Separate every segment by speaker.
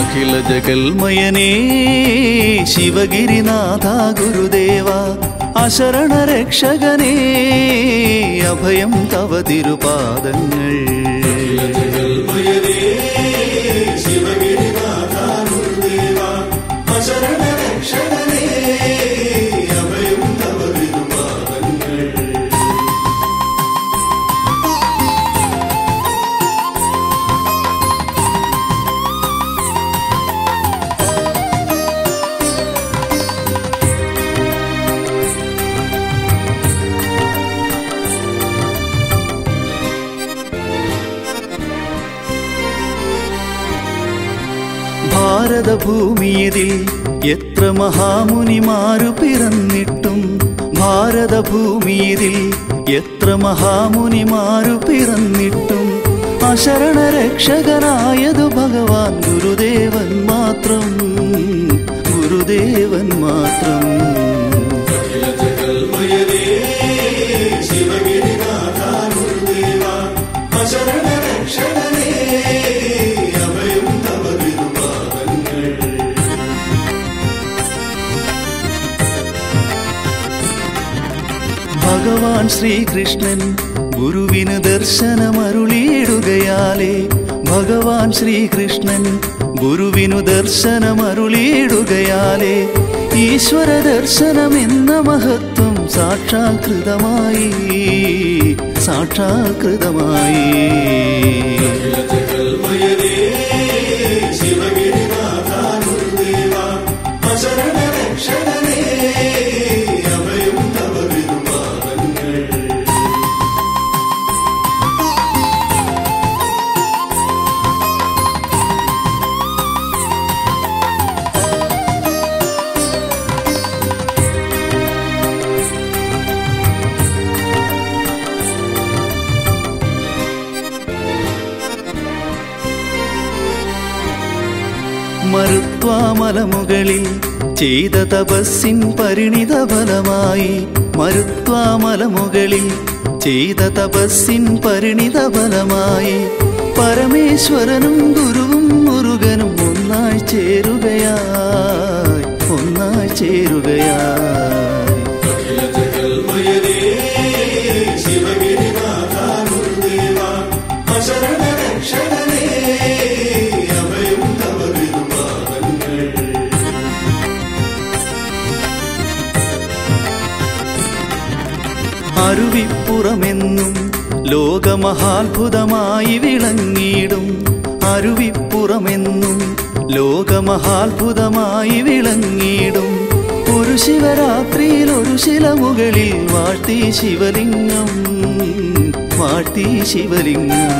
Speaker 1: അഖില ജഗൽമയനേ ശിവഗിരിനാഥ ഗുരുദേവ അശരണ രക്ഷകനേ അഭയം തവ തിരുപാദങ്ങൾ ഭാരതഭൂമിയതിൽ എത്ര മഹാമുനിമാരു പിറന്നിട്ടും ഭാരതഭൂമിയതിൽ എത്ര മഹാമുനിമാരു പിറന്നിട്ടും അശരണ രക്ഷകനായതു ഭഗവാൻ ഗുരുദേവൻ മാത്രം ഗുരുദേവൻ മാത്രം ഭഗവാൻ ശ്രീകൃഷ്ണൻ ഗുരുവിന് ദർശനമരുളിയിടുകയാലേ ഭഗവാൻ ശ്രീകൃഷ്ണൻ ഗുരുവിനു ദർശനമരുളിയിടുകയാലേ ഈശ്വര ദർശനം എന്ന മഹത്വം സാക്ഷാത്കൃതമായി സാക്ഷാത്കൃതമായി മരുത്വാമലമുകളിൽ ചെയ്ത തപസ്സിൻ പരിണിത ഫലമായി മരുത്വാമലമുകളിൽ ചെയ്ത തപസ്സിൻ പരിണിത ഫലമായി പരമേശ്വരനും ഗുരുവും മുരുകനും ഒന്നായി ചേരുകയായി ഒന്നായി ചേരുകയായി അരുവിപ്പുറമെന്നും ലോകമഹാത്ഭുതമായി വിളങ്ങിയിടും അരുവിപ്പുറമെന്നും ലോകമഹാത്ഭുതമായി വിളങ്ങിയിടും ഒരു ശിവരാത്രിയിൽ ഒരു ശിലമുകളിൽ വാഴ്ത്തി ശിവലിംഗം വാഴ്ത്തി ശിവലിംഗം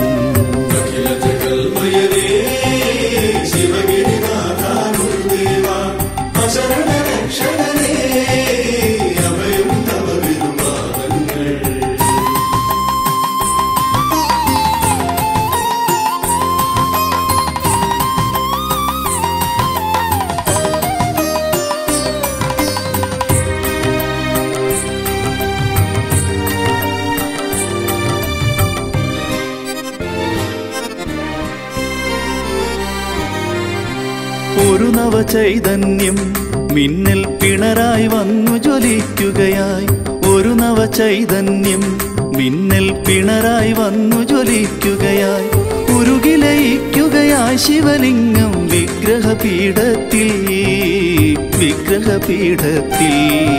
Speaker 1: ഒരു നവചൈതന്യം മിന്നൽ പിണറായി വന്നു ജ്വലിക്കുകയായി ഒരു നവചൈതന്യം മിന്നൽ പിണറായി വന്നു ജ്വലിക്കുകയായി ഉരുകിലയിക്കുകയായി ശിവലിംഗം വിഗ്രഹപീഠത്തിൽ വിഗ്രഹപീഠത്തിൽ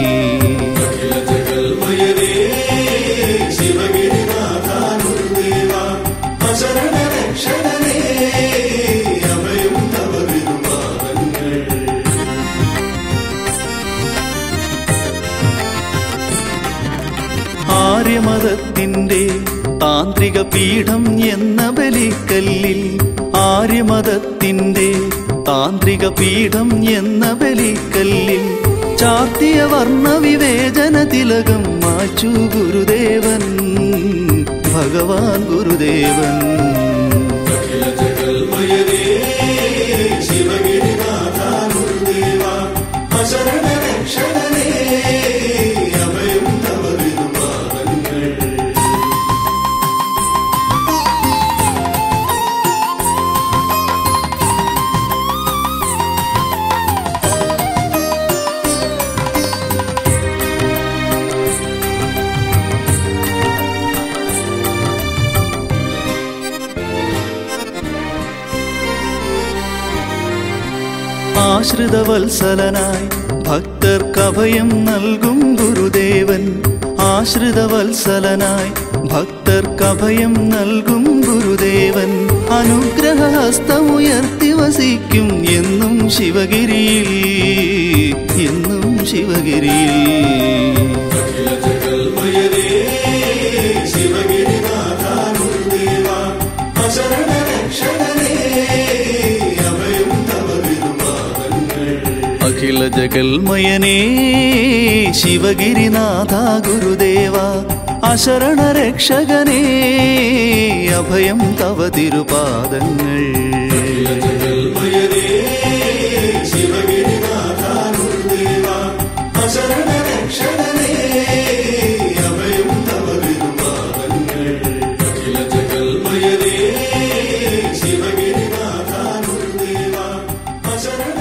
Speaker 1: ആര്യമതത്തിന്റെ താന്ത്രിക പീഠം എന്ന ബലിക്കല്ലിൽ ആര്യമതത്തിന്റെ താന്ത്രിക പീഠം എന്ന ബലിക്കല്ലിൽ ചാർത്തിയ വർണ്ണവിവേചന തിലകം മാച്ചു ഗുരുദേവൻ ഭഗവാൻ ഗുരുദേവൻ ആശ്രിതവത്സലനായി ഭക്തർക്കഭയം നൽകും ഗുരുദേവൻ ആശ്രിതവത്സലനായി ഭക്തർക്കഭയം നൽകും ഗുരുദേവൻ അനുഗ്രഹഹസ്തമുയർത്തി വസിക്കും എന്നും ശിവഗിരിയിൽ എന്നും ശിവഗിരിയിൽ അഖില ജഗൽമയനേ ശിവഗിരിനാഥ ഗുരുദേവ അശരണ രക്ഷകനേ അഭയം തവ തിരുപാദങ്ങൾ
Speaker 2: ശിവഗിരിനാഥ ഗുരുദേവ ശരണ